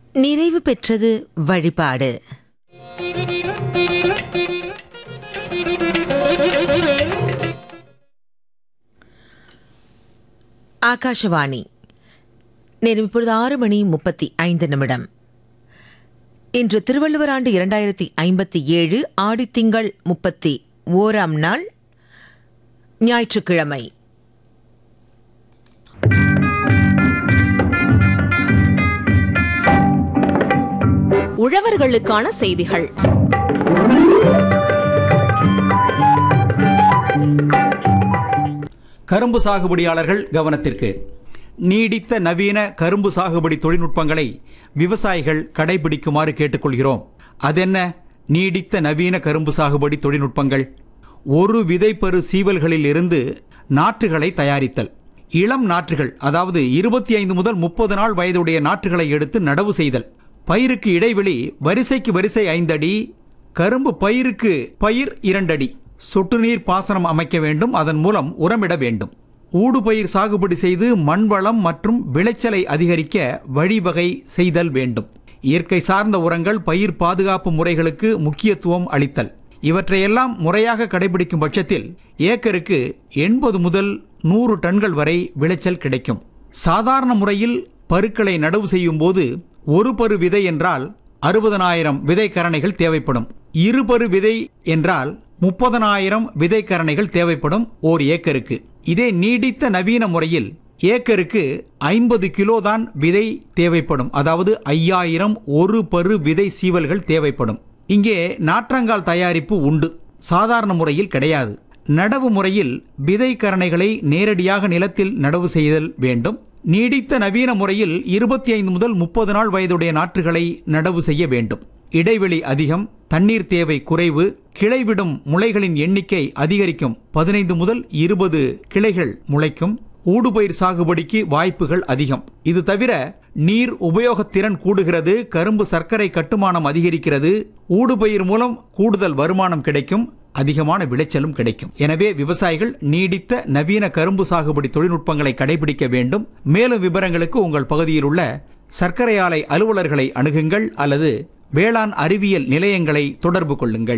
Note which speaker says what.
Speaker 1: நிறைவு பெற்றது வழிபாடு ஆகாஷவாணி நேரம் இப்பொழுது ஆறு மணி முப்பத்தி ஐந்து நிமிடம் இன்று திருவள்ளுவர் ஆண்டு இரண்டாயிரத்தி ஐம்பத்தி ஏழு ஆடித்திங்கள் முப்பத்தி ஓராம் நாள் ஞாயிற்றுக்கிழமை
Speaker 2: உழவர்களுக்கான செய்திகள்
Speaker 3: கரும்பு சாகுபடியாளர்கள் கவனத்திற்கு நீடித்த நவீன கரும்பு சாகுபடி தொழில்நுட்பங்களை விவசாயிகள் கடைபிடிக்குமாறு கேட்டுக்கொள்கிறோம் அதென்ன நீடித்த நவீன கரும்பு சாகுபடி தொழில்நுட்பங்கள் ஒரு விதைப்பரு சீவல்களில் இருந்து நாற்றுகளை தயாரித்தல் இளம் நாற்றுகள் அதாவது இருபத்தி ஐந்து முதல் முப்பது நாள் வயதுடைய நாற்றுகளை எடுத்து நடவு செய்தல் பயிருக்கு இடைவெளி வரிசைக்கு வரிசை ஐந்தடி கரும்பு பயிருக்கு பயிர் இரண்டடி சொட்டு நீர் பாசனம் அமைக்க வேண்டும் அதன் மூலம் உரமிட வேண்டும் ஊடுபயிர் சாகுபடி செய்து மண் வளம் மற்றும் விளைச்சலை அதிகரிக்க வழிவகை செய்தல் வேண்டும் இயற்கை சார்ந்த உரங்கள் பயிர் பாதுகாப்பு முறைகளுக்கு முக்கியத்துவம் அளித்தல் இவற்றையெல்லாம் முறையாக கடைபிடிக்கும் பட்சத்தில் ஏக்கருக்கு எண்பது முதல் நூறு டன்கள் வரை விளைச்சல் கிடைக்கும் சாதாரண முறையில் பருக்களை நடவு செய்யும் போது ஒரு பரு விதை என்றால் அறுபதனாயிரம் விதைக்கரணைகள் தேவைப்படும் இருபரு விதை என்றால் முப்பதனாயிரம் விதைக்கரணைகள் தேவைப்படும் ஓர் ஏக்கருக்கு இதே நீடித்த நவீன முறையில் ஏக்கருக்கு ஐம்பது கிலோ தான் விதை தேவைப்படும் அதாவது ஐயாயிரம் ஒரு பரு விதை சீவல்கள் தேவைப்படும் இங்கே நாற்றங்கால் தயாரிப்பு உண்டு சாதாரண முறையில் கிடையாது நடவு முறையில் விதை கரணைகளை நேரடியாக நிலத்தில் நடவு செய்தல் வேண்டும் நீடித்த நவீன முறையில் இருபத்தி ஐந்து முதல் முப்பது நாள் வயதுடைய நாற்றுகளை நடவு செய்ய வேண்டும் இடைவெளி அதிகம் தண்ணீர் தேவை குறைவு கிளைவிடும் முளைகளின் எண்ணிக்கை அதிகரிக்கும் பதினைந்து முதல் இருபது கிளைகள் முளைக்கும் ஊடுபயிர் சாகுபடிக்கு வாய்ப்புகள் அதிகம் இது தவிர நீர் உபயோகத்திறன் கூடுகிறது கரும்பு சர்க்கரை கட்டுமானம் அதிகரிக்கிறது ஊடுபயிர் மூலம் கூடுதல் வருமானம் கிடைக்கும் அதிகமான விளைச்சலும் கிடைக்கும் எனவே விவசாயிகள் நீடித்த நவீன கரும்பு சாகுபடி தொழில்நுட்பங்களை கடைபிடிக்க வேண்டும் மேலும் விவரங்களுக்கு உங்கள் பகுதியில் உள்ள சர்க்கரை ஆலை அலுவலர்களை அணுகுங்கள் அல்லது வேளாண் அறிவியல் நிலையங்களை தொடர்பு கொள்ளுங்கள்